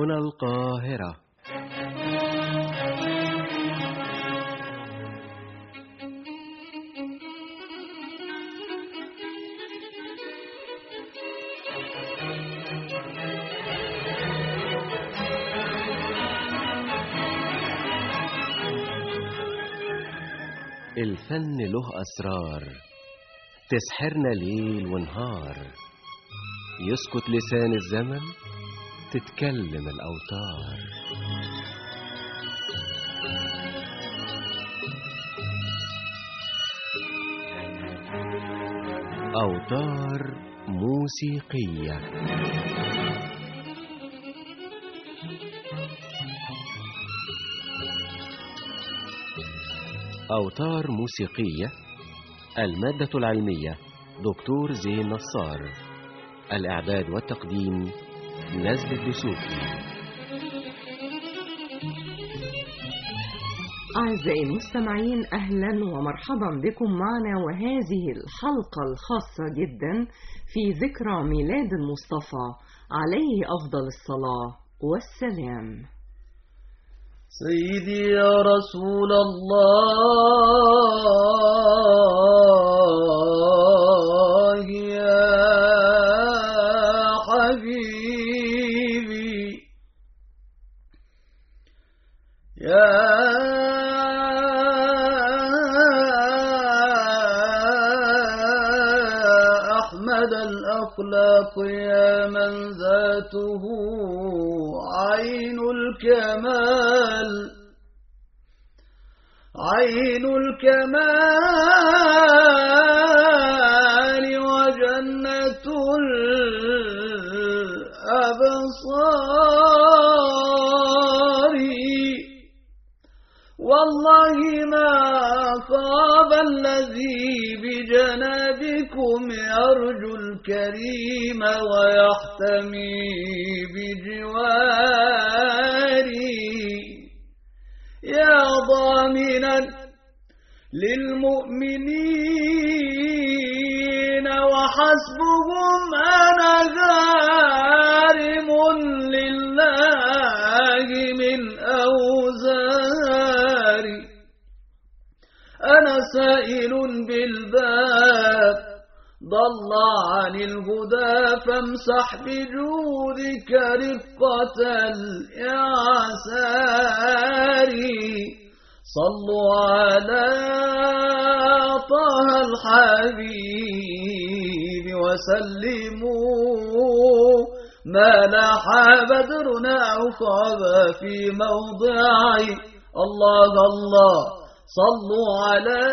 هنا القاهرة الفن له أسرار تسحرنا ليل ونهار يسكت لسان الزمن تتكلم الأوتار أوتار موسيقية أوتار موسيقية المادة العلمية دكتور زين نصار الإعداد والتقديم نزل الدسوقي أعزائي المستمعين أهلا ومرحبا بكم معنا وهذه الحلقة الخاصة جدا في ذكرى ميلاد المصطفى عليه أفضل الصلاة والسلام سيدي يا رسول الله يا حبيبي يا أحمد الأخلاق يا من ذاته عين الكمال عين الكمال وجنة الأبصار والله ما خاب الذي بجنابكم يرجو الكريم ويحتمي بجواري يا ضامنا للمؤمنين وحسبهم أنا غارم لله من أوزاري أنا سائل بالباب ضل عن الهدى فامسح بجودك رقة الإعسار صلوا على طه الحبيب وسلموا ما لاح بدرنا أو خاب في موضعي الله الله صلوا على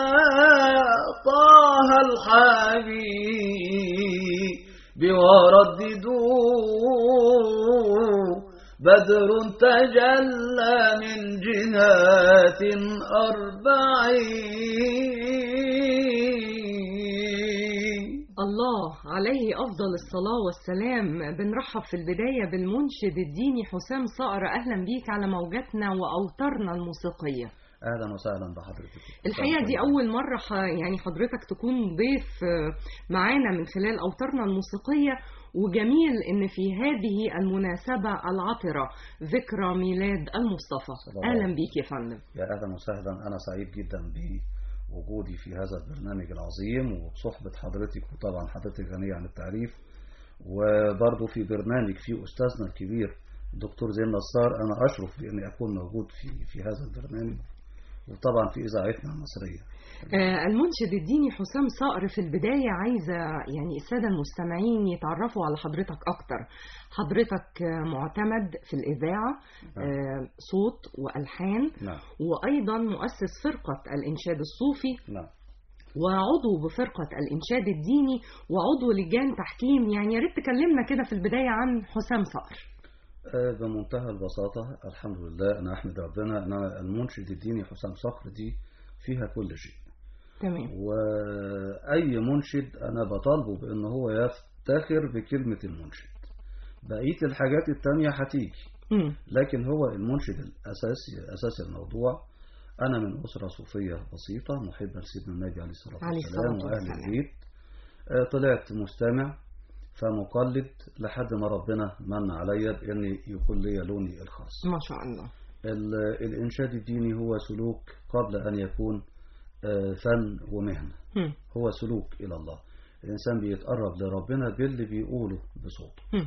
طه الحبيب ورددوا بدر تجلى من جهات أربعين الله عليه أفضل الصلاة والسلام بنرحب في البداية بالمنشد الديني حسام صقر أهلا بيك على موجاتنا وأوتارنا الموسيقية أهلا وسهلا بحضرتك الحقيقة دي أول مرة ح- يعني حضرتك تكون ضيف آه، معانا من خلال أوتارنا الموسيقية وجميل إن في هذه المناسبة العطرة ذكرى ميلاد المصطفى صلى الله أهلا عليه بيك يا فندم يا أهلا وسهلا أنا سعيد جدا بوجودي في هذا البرنامج العظيم وبصحبة حضرتك وطبعا حضرتك غنية عن التعريف وبرضه في برنامج فيه أستاذنا الكبير الدكتور زين نصار أنا أشرف بأني أكون موجود في في هذا البرنامج وطبعا في إذاعتنا المصرية آه، المنشد الديني حسام صقر في البداية عايزة يعني السادة المستمعين يتعرفوا على حضرتك أكتر حضرتك آه، معتمد في الإذاعة آه، صوت وألحان نعم وأيضا مؤسس فرقة الإنشاد الصوفي نعم وعضو بفرقة الإنشاد الديني وعضو لجان تحكيم يعني يا ريت تكلمنا كده في البداية عن حسام صقر آه، بمنتهى البساطة الحمد لله أنا أحمد ربنا أن أنا المنشد الديني حسام صخر دي فيها كل شيء تمام وأي منشد أنا بطالبه بأن هو يفتخر بكلمة المنشد بقية الحاجات التانية هتيجي مم. لكن هو المنشد الأساسي أساس الموضوع أنا من أسرة صوفية بسيطة محبة لسيدنا النبي عليه الصلاة عليه والسلام الصلاة وأهل والسلام. البيت آه، طلعت مستمع فمقلد لحد ما ربنا من عليا بأن يكون لي لوني الخاص ما شاء الله ال- الإنشاد الديني هو سلوك قبل أن يكون آه، فن ومهنة هم. هو سلوك إلى الله الإنسان بيتقرب لربنا باللي بيقوله بصوته هم.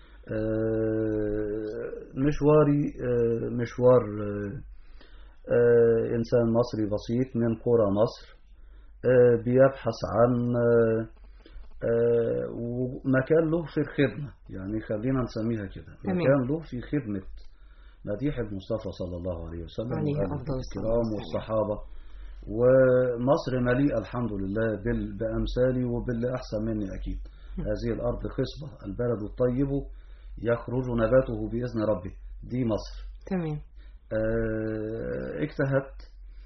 آه، مشواري آه، مشوار آه، آه، إنسان مصري بسيط من قرى مصر آه، بيبحث عن آه، آه، ومكان له في الخدمة يعني خلينا نسميها كده تمام. مكان له في خدمة مديح المصطفى صلى الله عليه وسلم عليه وآله أفضل الصلاة الكرام والسلام. والصحابة ومصر مليئة الحمد لله بال- بأمثالي وباللي أحسن مني أكيد هذه الأرض خصبة البلد الطيب يخرج نباته بإذن ربه دي مصر تمام آه، اجتهدت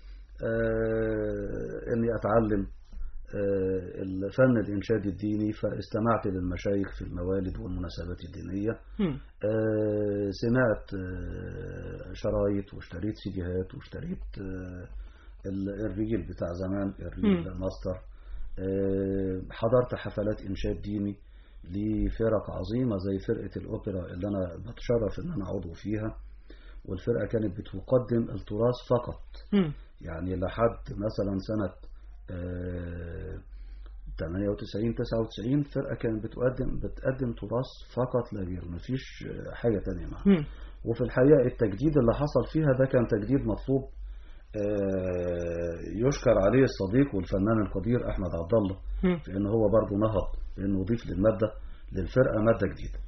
آه، اني اتعلم آه، الفن الانشاد الديني فاستمعت للمشايخ في الموالد والمناسبات الدينيه هم. آه، سمعت آه، شرايط واشتريت سيديهات واشتريت آه، ال- الريل بتاع زمان الريل مم. الماستر آه، حضرت حفلات انشاد ديني لفرق عظيمه زي فرقه الاوبرا اللي انا بتشرف ان انا عضو فيها والفرقه كانت بتقدم التراث فقط هم. يعني لحد مثلا سنه آه، 98 99 فرقه كانت بتقدم بتقدم تراث فقط لا غير مفيش آه، حاجه تانية معاها هم. وفي الحقيقة التجديد اللي حصل فيها ده كان تجديد مطلوب آه، يشكر عليه الصديق والفنان القدير أحمد عبد الله هم. في إن هو برضه نهض إنه يضيف للمادة للفرقة مادة جديدة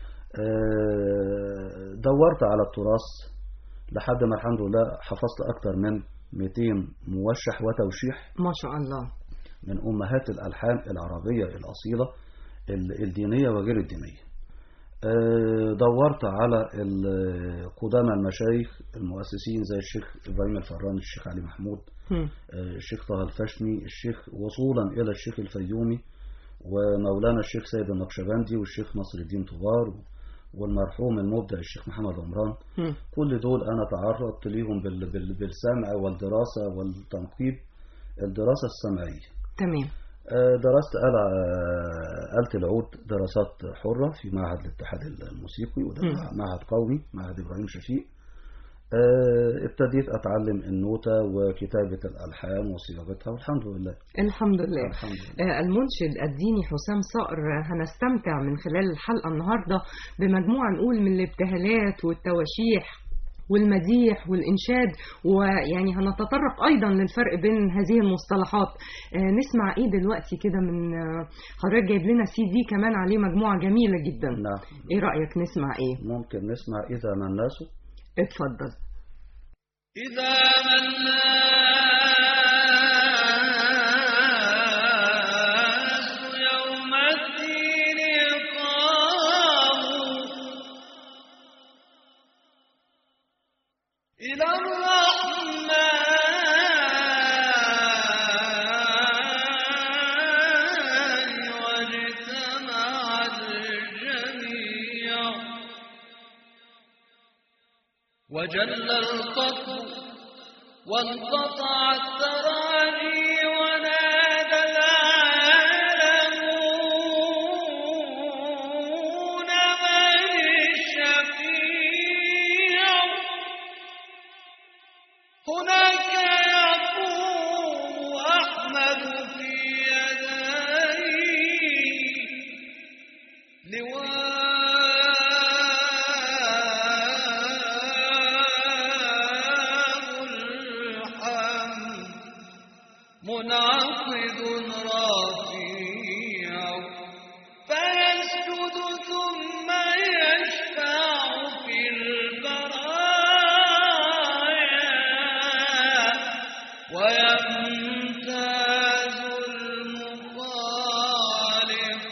آه، دورت على التراث لحد ما الحمد لله حفظت أكتر من 200 موشح وتوشيح ما شاء الله من أمهات الألحان العربية الأصيلة ال- الدينية وغير الدينية آه، دورت على ال- قدامى المشايخ المؤسسين زي الشيخ إبراهيم الفران الشيخ علي محمود هم. آه، الشيخ طه الفشني الشيخ وصولا إلى الشيخ الفيومي ومولانا الشيخ سيد النقشبندي والشيخ نصر الدين طوبار والمرحوم المبدع الشيخ محمد عمران هم. كل دول أنا تعرضت ليهم بال- بال- بالسمع والدراسة والتنقيب الدراسة السمعية تمام آه، درست آلة آلة العود دراسات حرة في معهد الاتحاد الموسيقي وده مم. معهد قومي معهد إبراهيم شفيق آه، ابتديت أتعلم النوتة وكتابة الألحان وصياغتها والحمد لله الحمد لله الحمد لله آه، المنشد الديني حسام صقر آه، هنستمتع من خلال الحلقة النهاردة بمجموعة نقول من الابتهالات والتواشيح والمديح والإنشاد ويعني هنتطرق أيضا للفرق بين هذه المصطلحات آه، نسمع إيه دلوقتي كده من آه، حضرتك جايب لنا سي دي كمان عليه مجموعة جميلة جدا نعم إيه رأيك نسمع إيه ممكن نسمع إذا ما الناس اتفضل إذا ما الناس يوم الدين قاموا إلى الرحمن واجتمع الجميع وجل القطر وانقطع التراجي ونادى العالمون من الشفيع هناك يقوم أحمد في يديه لواء الحمد منعقد رفيع فيسجد ثم يشفع في البرايا ويمتاز المخالف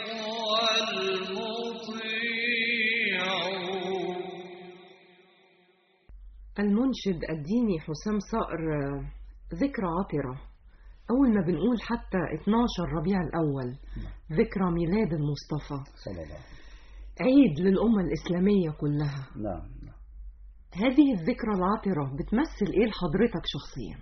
والمطيع المنشد الديني حسام صقر آه، ذكرى عطرة أول ما بنقول حتى 12 ربيع الأول ذكرى ميلاد المصطفى صلى الله عليه وسلم عيد للأمة الإسلامية كلها نعم نعم هذه الذكرى العطرة بتمثل إيه لحضرتك شخصيا؟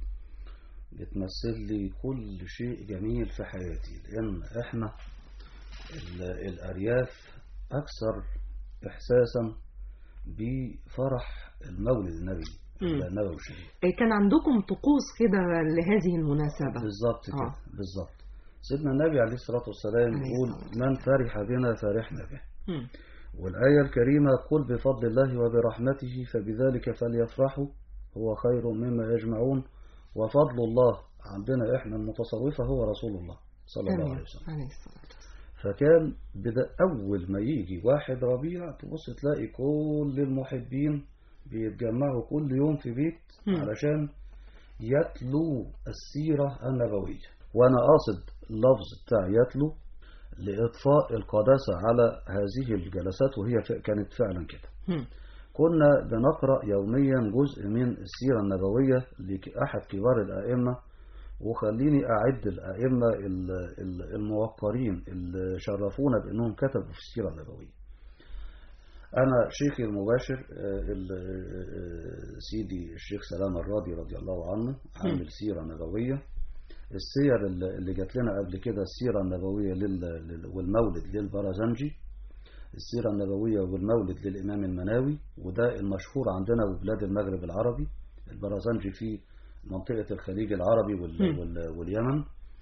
بتمثل لي كل شيء جميل في حياتي لأن إحنا ال- الأرياف أكثر إحساسا بفرح المولد النبوي مم. النبوي الشريف إيه، كان عندكم طقوس كده لهذه المناسبة بالظبط كده آه. بالظبط سيدنا النبي عليه الصلاة والسلام عليه يقول الصلاة من فرح بنا فرحنا به مم. والآية الكريمة قل بفضل الله وبرحمته فبذلك فليفرحوا هو خير مما يجمعون وفضل الله عندنا إحنا المتصوفة هو رسول الله صلى الله عليه تمام وسلم عليه الصلاة والسلام فكان بدا أول ما يجي واحد ربيع تبص تلاقي كل المحبين بيتجمعوا كل يوم في بيت مم. علشان يتلو السيرة النبوية وأنا قاصد اللفظ بتاع يتلو لإضفاء القداسة على هذه الجلسات وهي ف- كانت فعلا كده مم. كنا بنقرأ يوميا جزء من السيرة النبوية لأحد كبار الأئمة وخليني أعد الأئمة ال- ال- الموقرين اللي شرفونا بأنهم كتبوا في السيرة النبوية أنا شيخي المباشر آه، ال- آه، سيدي الشيخ سلام الراضي رضي الله عنه عامل سيرة نبوية السير اللي اللي جات لنا قبل كده السيرة النبوية لل- لل- والمولد للبرزنجي السيرة النبوية والمولد للإمام المناوي وده المشهور عندنا وبلاد المغرب العربي البرزنجي في منطقة الخليج العربي وال مم. وال واليمن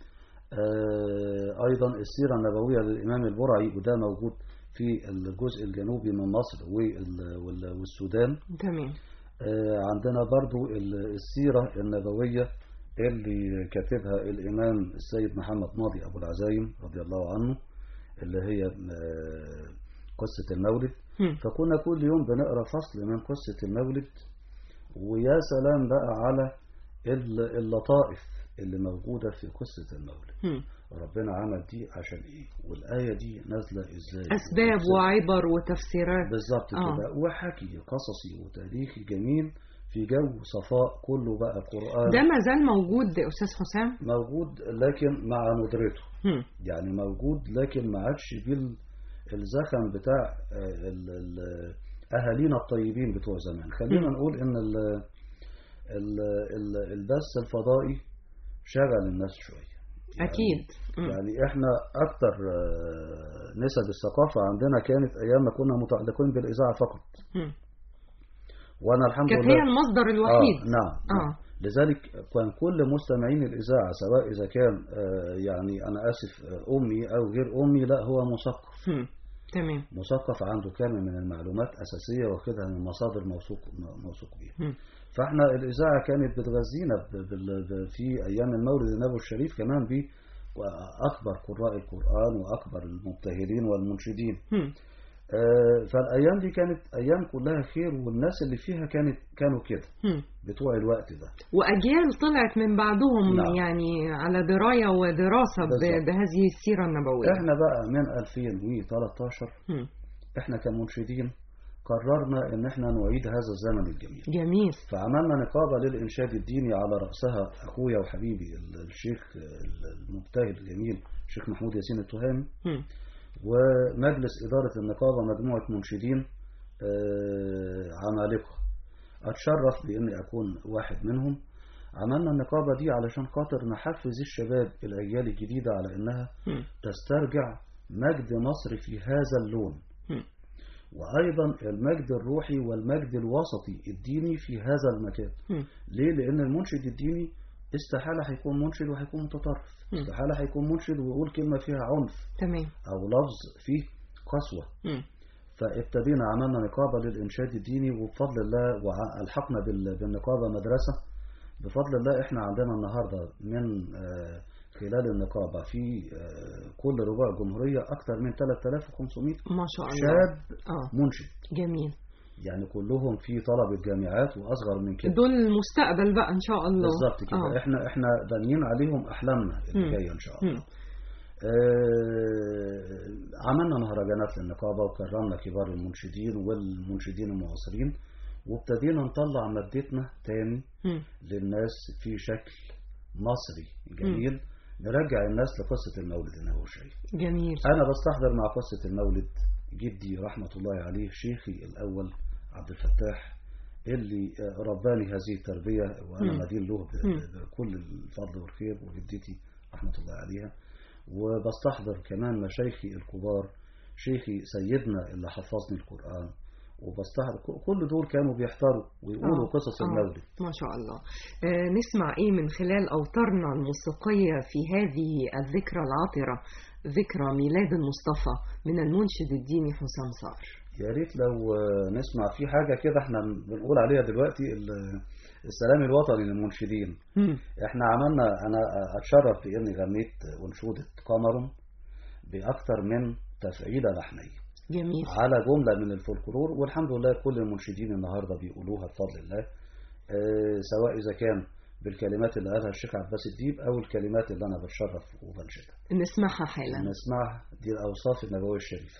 آه، أيضا السيرة النبوية للإمام البرعي وده موجود في الجزء الجنوبي من مصر وال- وال- والسودان تمام آه، عندنا برضو ال- السيرة النبوية اللي كاتبها الإمام السيد محمد ماضي أبو العزايم رضي الله عنه اللي هي آه، قصة المولد مم. فكنا كل يوم بنقرأ فصل من قصة المولد ويا سلام بقى على ال- اللطائف اللي موجودة في قصة المولد مم. ربنا عمل دي عشان ايه والآية دي نازلة ازاي أسباب وتفسير- وعبر وتفسيرات بالظبط آه. كده وحكي قصصي وتاريخي جميل في جو صفاء كله بقى قرآن ده ما زال موجود أستاذ حسام موجود لكن مع ندرته مم. يعني موجود لكن ما عادش بالزخم بتاع آه، ال- ال- أهالينا الطيبين بتوع زمان خلينا مم. نقول إن ال- ال- ال- البث الفضائي شغل الناس شوية يعني- أكيد مم. يعني احنا اكتر آه، نسب الثقافة عندنا كانت ايام ما كنا متعلقين بالاذاعة فقط مم. وانا الحمد كانت لله هي المصدر الوحيد آه نعم, نعم. آه. لذلك كان كل مستمعين الإذاعة سواء إذا كان آه، يعني أنا آسف آه، أمي أو غير أمي لا هو مثقف مم. تمام مثقف عنده كامل من المعلومات أساسية واخدها من مصادر موثوق موثوق بيها مم. فاحنا الإذاعة كانت بتغذينا ب- بال- ب- في أيام المولد النبوي الشريف كمان ب أكبر قراء القرآن وأكبر المبتهلين والمنشدين مم. آه، فالأيام دي كانت أيام كلها خير والناس اللي فيها كانت كانوا كده مم. بتوع الوقت ده وأجيال طلعت من بعدهم نعم. يعني على دراية ودراسة ب- بالظبط. بهذه السيرة النبوية احنا بقى من 2013 مم. احنا كمنشدين قررنا ان احنا نعيد هذا الزمن الجميل جميل فعملنا نقابة للإنشاد الديني على رأسها أخويا وحبيبي ال- الشيخ المبتهل الجميل الشيخ محمود ياسين التهامي مم. ومجلس إدارة النقابة مجموعة منشدين آه، عمالقة أتشرف بإني أكون واحد منهم عملنا النقابة دي علشان خاطر نحفز الشباب الأجيال الجديدة على إنها مم. تسترجع مجد مصر في هذا اللون مم. وأيضا المجد الروحي والمجد الوسطي الديني في هذا المكان مم. ليه؟ لأن المنشد الديني استحالة هيكون منشد وهيكون متطرف مم. استحالة هيكون منشد ويقول كلمة فيها عنف تمام أو لفظ فيه قسوة مم. فابتدينا عملنا نقابة للإنشاد الديني وبفضل الله وألحقنا بال- بالنقابة مدرسة بفضل الله إحنا عندنا النهاردة من آه، خلال النقابة في آه، كل ربوع جمهورية أكثر من 3500 ما شاء الله شاب اه منشد جميل يعني كلهم في طلبة جامعات وأصغر من كده دول المستقبل بقى ان شاء الله بالظبط كده آه. احنا احنا بانيين عليهم احلامنا مم. اللي جايه ان شاء الله مم. آه عملنا مهرجانات للنقابه وكرمنا كبار المنشدين والمنشدين المعاصرين وابتدينا نطلع مادتنا تاني مم. للناس في شكل مصري جميل نرجع الناس لقصه المولد النبوي الشريف جميل انا بستحضر مع قصه المولد جدي رحمه الله عليه شيخي الاول عبد الفتاح اللي رباني هذه التربيه وانا مم. مدين له ب- مم. بكل الفضل والخير وجدتي رحمه الله عليها وبستحضر كمان مشايخي الكبار شيخي سيدنا اللي حفظني القرآن وبستحضر كل دول كانوا بيحضروا ويقولوا آه، قصص آه، المولد ما شاء الله آه، نسمع ايه من خلال اوتارنا الموسيقية في هذه الذكرى العطرة ذكرى ميلاد المصطفى من المنشد الديني حسام صقر يا ريت لو آه، نسمع في حاجة كده احنا بنقول عليها دلوقتي ال- السلام الوطني للمنشدين مم. احنا عملنا انا اتشرف باني غنيت انشودة قمر باكثر من تفعيلة لحنية جميل على جملة من الفولكلور والحمد لله كل المنشدين النهاردة بيقولوها بفضل الله اه سواء إذا كان بالكلمات اللي قالها الشيخ عباس الديب أو الكلمات اللي أنا بتشرف وبنشدها نسمعها حالا نسمعها دي الأوصاف النبوية الشريفة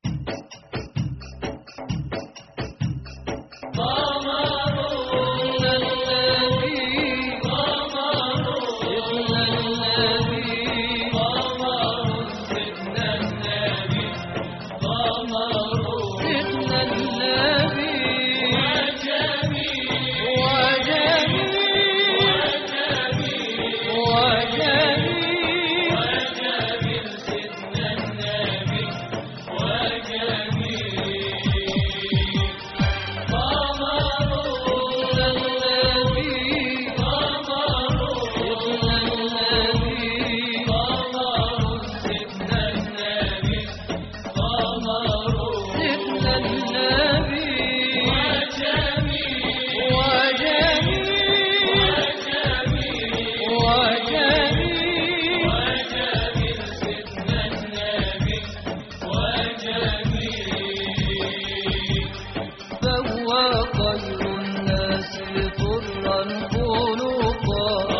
فهو خير الناس طرا خلقا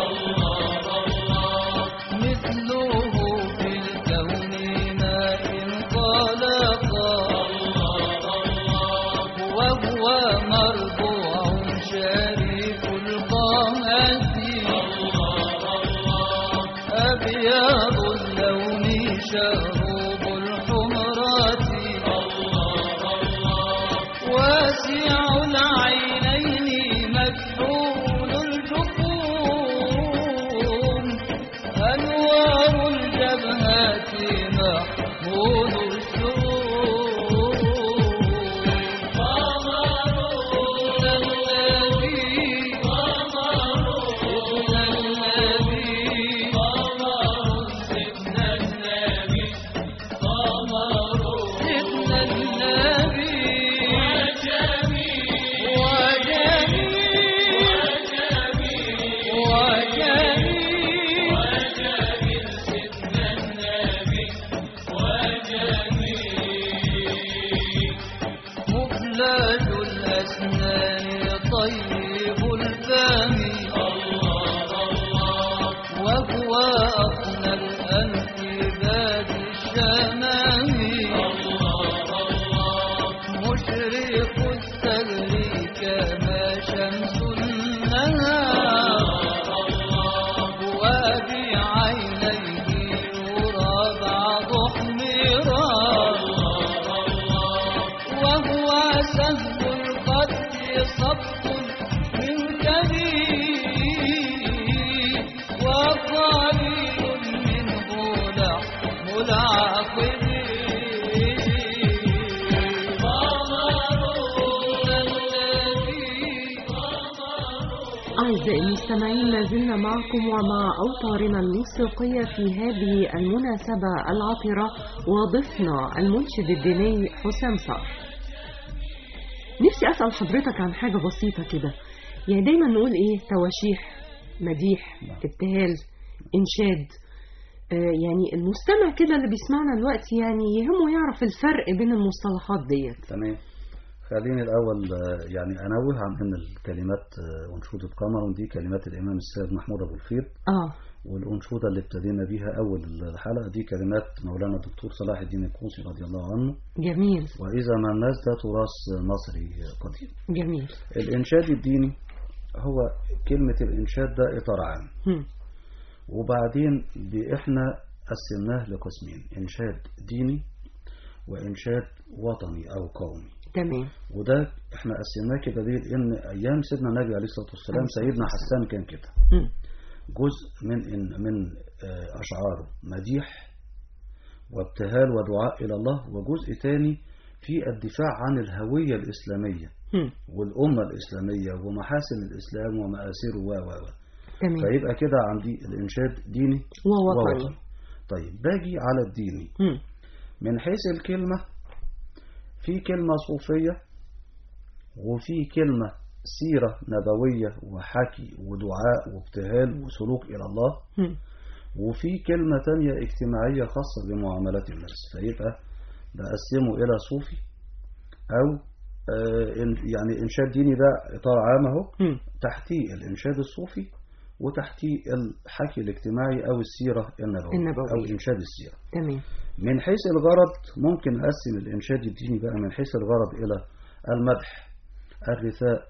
مثله في الكون ما إن خلقا وهو مربوع شريف القامة أبيض اللون شروب الحمرة واسع العينين مكحول الجفون أنوار الجبهات محمود السرور سيدنا النبي مبلج الأسنان طيب الفم وهو أقنى الأنف باد الشمام مشرق الثغر كما شمس النهار وبعينيه يرى بعض احمرار وهو سهم القد صبت من كبير وقليل منه لحم أعزائي المستمعين ما زلنا معكم ومع أوتارنا الموسيقية في هذه المناسبة العطرة وضيفنا المنشد الديني حسام صقر نفسي أسأل حضرتك عن حاجة بسيطة كده يعني دايما نقول إيه تواشيح مديح ابتهال إنشاد آه يعني المستمع كده اللي بيسمعنا دلوقتي يعني يهمه يعرف الفرق بين المصطلحات ديت تمام خليني الأول آه، يعني أنوه عن أن الكلمات آه، أنشودة قمر دي كلمات الإمام السيد محمود أبو الخير آه والأنشودة اللي ابتدينا بيها أول الحلقة دي كلمات مولانا الدكتور صلاح الدين القوسي رضي الله عنه جميل وإذا ما الناس ده تراث مصري قديم جميل الإنشاد الديني هو كلمة الإنشاد ده إطار عام هم. وبعدين ب- إحنا قسمناه لقسمين إنشاد ديني وإنشاد وطني أو قومي تمام وده احنا قسمناه كده ليه؟ لان ايام سيدنا النبي عليه الصلاه والسلام عليه الصلاة سيدنا والسلام. حسان كان كده هم. جزء من إن- من آه، أشعاره مديح وابتهال ودعاء إلى الله وجزء تاني في الدفاع عن الهوية الإسلامية هم. والأمة الإسلامية ومحاسن الإسلام ومآثره و و و تمام فيبقى كده عندي الإنشاد ديني ووطني طيب باجي على الديني هم. من حيث الكلمة في كلمة صوفية وفي كلمة سيرة نبوية وحكي ودعاء وابتهال وسلوك إلى الله هم. وفي كلمة تانية اجتماعية خاصة بمعاملات الناس فيبقى بقسمه إلى صوفي أو آه، إن- يعني إنشاد ديني ده إطار عام أهو هم. تحتيه الإنشاد الصوفي وتحتيه الحكي الاجتماعي أو السيرة النبوية النبوية. أو إنشاد السيرة تمام من حيث الغرض ممكن نقسم الإنشاد الديني بقى من حيث الغرض إلى المدح الرثاء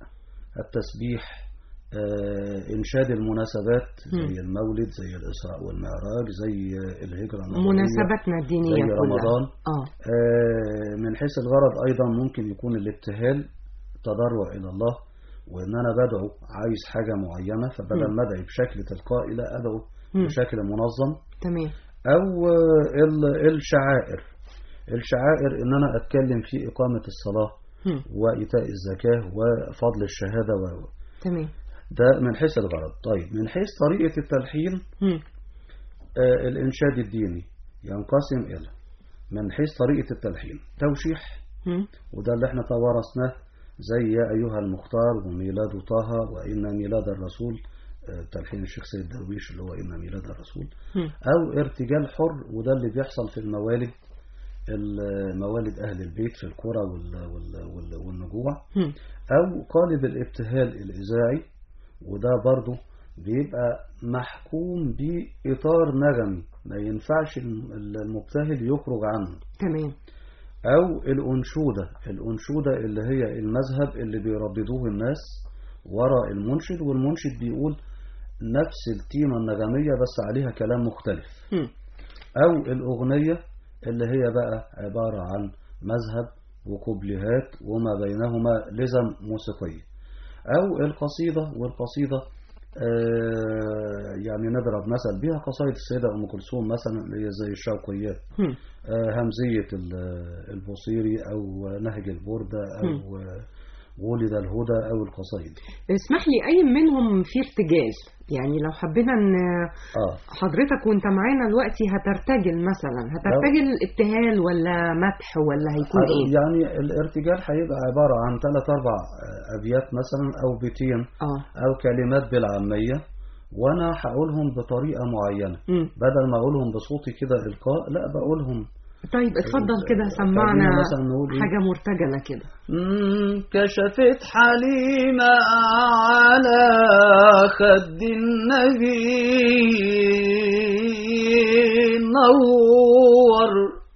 التسبيح آه، إنشاد المناسبات زي مم. المولد زي الإسراء والمعراج زي الهجرة النبوية مناسباتنا الدينية زي كلها رمضان اه آه، من حيث الغرض أيضا ممكن يكون الابتهال تضرع إلى الله وإن أنا بدعو عايز حاجة معينة فبدل مم. ما أدعي بشكل تلقائي لا أدعو مم. بشكل منظم تمام أو آه، ال- الشعائر الشعائر إن أنا أتكلم في إقامة الصلاة هم. وإيتاء الزكاة وفضل الشهادة و تمام ده من حيث الغرض طيب من حيث طريقة التلحين هم. آه، الإنشاد الديني ينقسم إلى من حيث طريقة التلحين توشيح هم. وده اللي احنا توارثناه زي يا أيها المختار وميلاد طه وإن ميلاد الرسول آه، تلحين الشيخ سيد درويش اللي هو إن ميلاد الرسول هم. أو ارتجال حر وده اللي بيحصل في الموالد ال- موالد أهل البيت في القرى وال- وال- وال- والنجوع هم. أو قالب الابتهال الإذاعي وده برضه بيبقى محكوم بإطار نغمي ما ينفعش الم- المبتهل يخرج عنه تمام أو الأنشودة الأنشودة اللي هي المذهب اللي بيرددوه الناس وراء المنشد والمنشد بيقول نفس التيمة النغمية بس عليها كلام مختلف هم. أو الأغنية اللي هي بقى عبارة عن مذهب وكوبليهات وما بينهما لزم موسيقية أو القصيدة والقصيدة آه، يعني نضرب مثل بها قصائد السيدة أم كلثوم مثلا اللي هي زي الشوقيات هم. آه، همزية ال- البوصيري أو نهج البردة أو آه، ولد الهدى أو القصائد اسمح لي أي منهم في ارتجال يعني لو حبينا ان آه حضرتك وانت معانا دلوقتي هترتجل مثلا هترتجل ابتهال ولا مدح ولا هيكون ايه يعني الارتجال هيبقى عبارة عن ثلاث أربع آه، أبيات مثلا أو بيتين اه أو كلمات بالعامية وأنا هقولهم بطريقة معينة مم. بدل ما أقولهم بصوتي كده إلقاء لا بقولهم طيب اتفضل كده خلينا سمعنا مثلا نقول إيه؟ حاجة مرتجلة كده مم، كشفت حليمة على خد النبي نور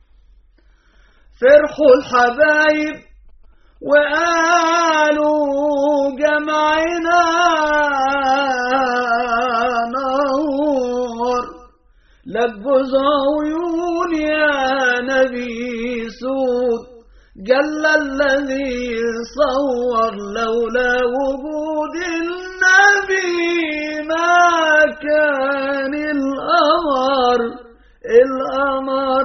فرحوا الحبايب وقالوا جمعنا نور لبز عيون يا نبي سود جل الذي صور لولا وجود النبي ما كان القمر القمر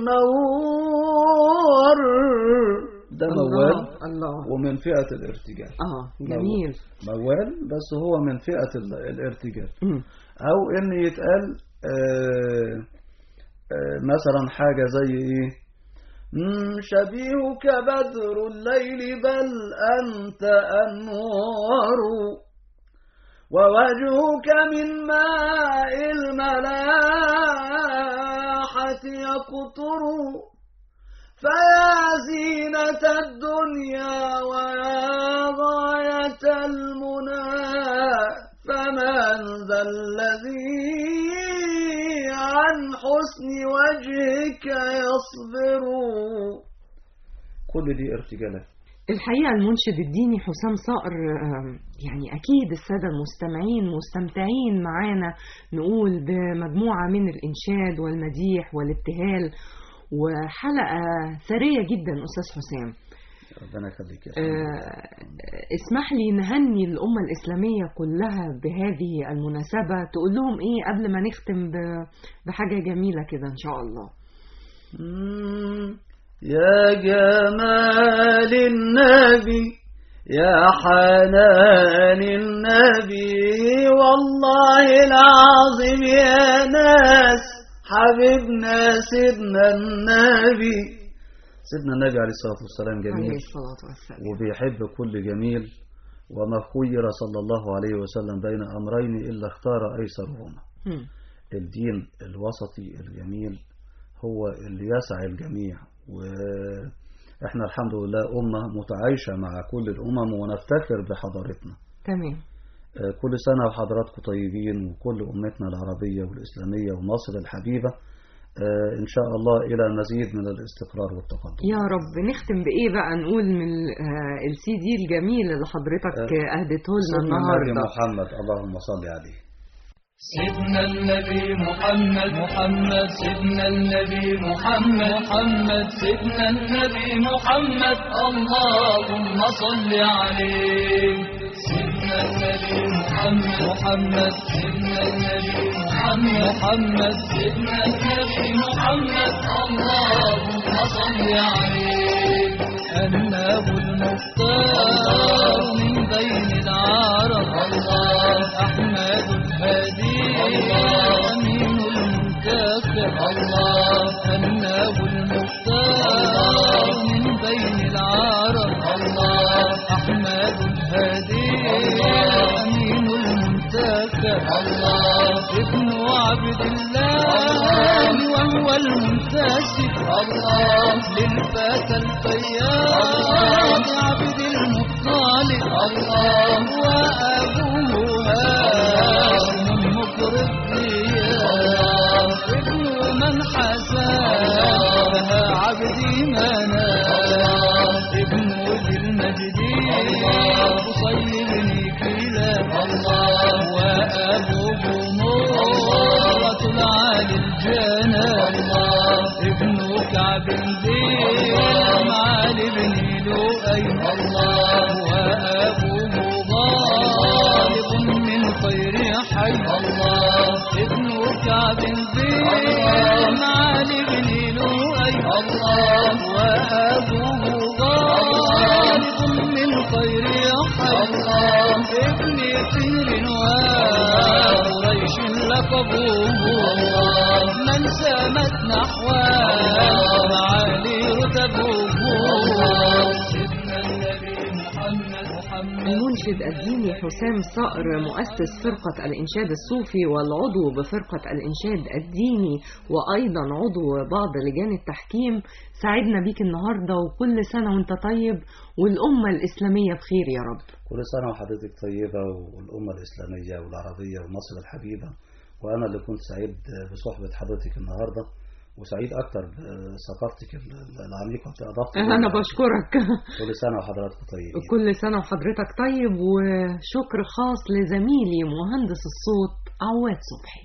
نور ده موال الله الله ومن فئة الارتجال اه جميل موال بس هو من فئة ال- الارتجال مم. أو إن يتقال آه آه مثلا حاجة زي إيه مم، شبيهك بدر الليل بل أنت أنوار ووجهك من ماء الملاحة يقطر فيا زينة الدنيا ويا غاية المنى فمن ذا الذي عن حسن وجهك يصبر كل دي ارتجالات الحقيقة المنشد الديني حسام صقر آم، يعني أكيد السادة المستمعين مستمتعين معانا نقول بمجموعة من الإنشاد والمديح والابتهال وحلقة ثرية جدا أستاذ حسام ربنا يخليك يا فندم. آه، اسمح لي نهني الأمة الإسلامية كلها بهذه المناسبة تقول لهم إيه قبل ما نختم ب- بحاجة جميلة كده إن شاء الله مم. يا جمال النبي يا حنان النبي والله العظيم يا ناس حبيبنا سيدنا النبي سيدنا النبي عليه الصلاة والسلام عليه جميل الصلاة والسلام وبيحب كل جميل وما خير صلى الله عليه وسلم بين أمرين إلا اختار أيسرهما مم. الدين الوسطي الجميل هو اللي يسعى الجميع وإحنا الحمد لله أمة متعايشة مع كل الأمم ونفتخر بحضارتنا تمام آه، كل سنة وحضراتكم طيبين وكل أمتنا العربية والإسلامية ومصر الحبيبة آه، إن شاء الله إلى مزيد من الاستقرار والتقدم يا رب نختم بإيه بقى نقول من السي دي الجميل اللي حضرتك آه، أهدته لنا سيدنا النبي النهاردة محمد اللهم صل عليه سيدنا النبي محمد محمد سيدنا النبي محمد محمد سيدنا النبي محمد اللهم صل عليه سيدنا النبي محمد محمد سيدنا النبي محمد محمد سيدنا النبي محمد اللهم صل عليه الناب المختار من بين العرب الله أحمد الهادي أمين المنتخب الله الناب المختار من بين العرب الله أحمد الهادي أمين المنتخب الله ابن عبد الله وهو المنتسب الله للفتى الفياض عبد المطلب الله وأبوه هاشم مكر الديار ابن من حساها عبدي منام ابن ذي المجد قصي بن كلاب الله وأبوه مرة العالي الجناب الله ابن كعب بن معالي بن لؤي الله وأبوه غالب من خير حي الله ابن كعب بن معالي بن لؤي الله وأبوه غالب من خير حي الله ابن فير وقريش لقبوه الله من سامت نحوه معالي رتبوه سيدنا النبي محمد محمد المنشد الديني حسام صقر مؤسس فرقة الإنشاد الصوفي والعضو بفرقة الإنشاد الديني وأيضا عضو بعض لجان التحكيم سعدنا بيك النهاردة وكل سنة وانت طيب والأمة الإسلامية بخير يا رب كل سنة وحضرتك طيبة والأمة الإسلامية والعربية ومصر الحبيبة وأنا اللي كنت سعيد بصحبة حضرتك النهاردة وسعيد أكتر بثقافتك العميقة في إضافة أنا بشكرك كل سنة وحضراتكم طيبين كل سنة وحضرتك طيب وشكر خاص لزميلي مهندس الصوت عواد صبحي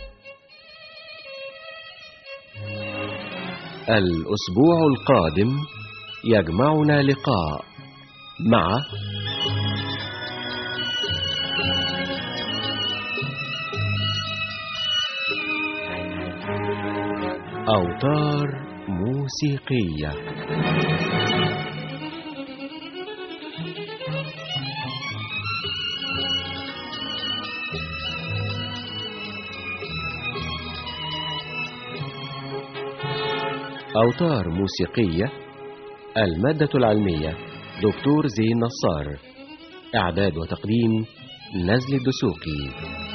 الأسبوع القادم يجمعنا لقاء مع أوتار موسيقية أوتار موسيقية المادة العلمية دكتور زين نصار إعداد وتقديم نزل الدسوقي